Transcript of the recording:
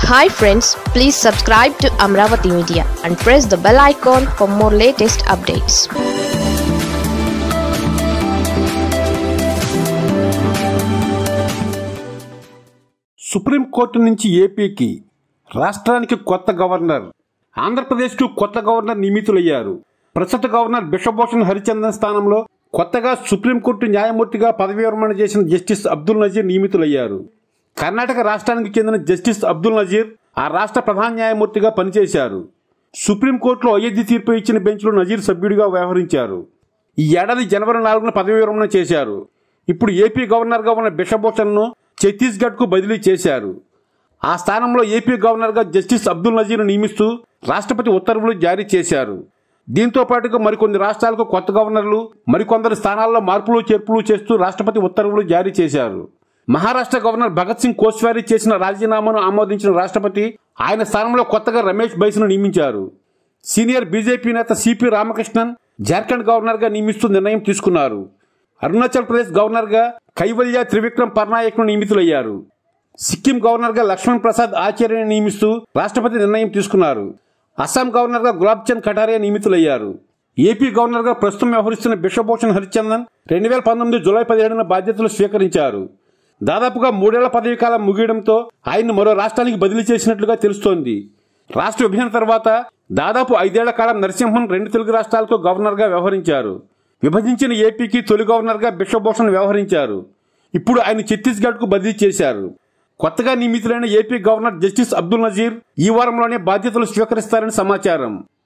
hi friends please subscribe to Amaravati media and press the bell icon for more latest updates supreme court నుంచి ఏపీకి రాష్ట్రానికి కొత్త governor ఆంధ్రప్రదేశ్కు కొత్త గవర్నర్ నియమితులయ్యారు ప్రస్తుత గవర్నర్ బిశ్వభూషణ్ హరిచందన్ స్థానంలో కొత్తగా సుప్రీంకోర్టు న్యాయమూర్తిగా పదవీ విరమణ చేసిన జస్టిస్ అబ్దుల్ నజీర్ నియమితులయ్యారు కర్ణాటక రాష్ట్రానికి చెందిన జస్టిస్ అబ్దుల్ నజీర్ ఆ రాష్ట్ర ప్రధాన న్యాయమూర్తిగా పనిచేశారు సుప్రీంకోర్టులో అయోధ్య తీర్పు ఇచ్చిన బెంచ్లో నజీర్ సభ్యుడిగా వ్యవహరించారు ఈ ఏడాది జనవరి నాలుగున పదవీ విరమణ చేశారు ఇప్పుడు ఏపీ గవర్నర్గా ఉన్న బిషభూషణ్ను ఛత్తీస్గఢ్కు బదిలీ చేశారు ఆ స్థానంలో ఏపీ గవర్నర్గా జస్టిస్ అబ్దుల్ నజీర్ను నియమిస్తూ రాష్ట్రపతి ఉత్తర్వులు జారీ చేశారు దీంతో పాటుగా మరికొన్ని రాష్ట్రాలకు కొత్త గవర్నర్లు మరికొందరు స్థానాల్లో మార్పులు చేర్పులు చేస్తూ రాష్ట్రపతి ఉత్తర్వులు జారీ చేశారు మహారాష్ట్ర గవర్నర్ భగత్ సింగ్ కోశ్వారీ చేసిన రాజీనామాను ఆమోదించిన రాష్ట్రపతి ఆయన స్థానంలో కొత్తగా రమేష్ బైస్ను నియమించారు సీనియర్ బీజేపీ నేత సిపి రామకృష్ణన్ జార్ఖండ్ గవర్నర్గా నియమిస్తూ నిర్ణయం తీసుకున్నారు అరుణాచల్ ప్రదేశ్ గవర్నర్గా కైవల్య త్రివిక్రమ్ పర్నాయక్ను నియమితులయ్యారు సిక్కిం గవర్నర్గా లక్ష్మణ్ ప్రసాద్ ఆచార్యని నియమిస్తూ రాష్ట్రపతి నిర్ణయం తీసుకున్నారు అస్సాం గవర్నర్గా గులాబ్ చంద్ కటారియా నియమితులయ్యారు ఏపీ గవర్నర్గా ప్రస్తుతం వ్యవహరిస్తున్న బిశ్వభూషణ్ హరిచందన్ రెండు వేల పంతొమ్మిది జూలై పదిహేడున బాధ్యతలు స్వీకరించారు దాదాపుగా మూడేళ్ల పదవీ కాలం ముగియడంతో ఆయన్ని మరో రాష్ట్రానికి బదిలీ చేసినట్లుగా తెలుస్తోంది రాష్ట్ర విభజన తర్వాత దాదాపు ఐదేళ్ల కాలం నరసింహన్ రెండు తెలుగు రాష్ట్రాలకు గవర్నర్గా వ్యవహరించారు విభజించిన ఏపీకి తొలి గవర్నర్గా బిశ్వభూషణ్ వ్యవహరించారు ఇప్పుడు ఆయన ఛత్తీస్గఢ్కు బదిలీ చేశారు కొత్తగా నియమితులైన AP governor justice Abdul Nazeer ఈ వారంలోనే బాధ్యతలు స్వీకరిస్తారని సమాచారం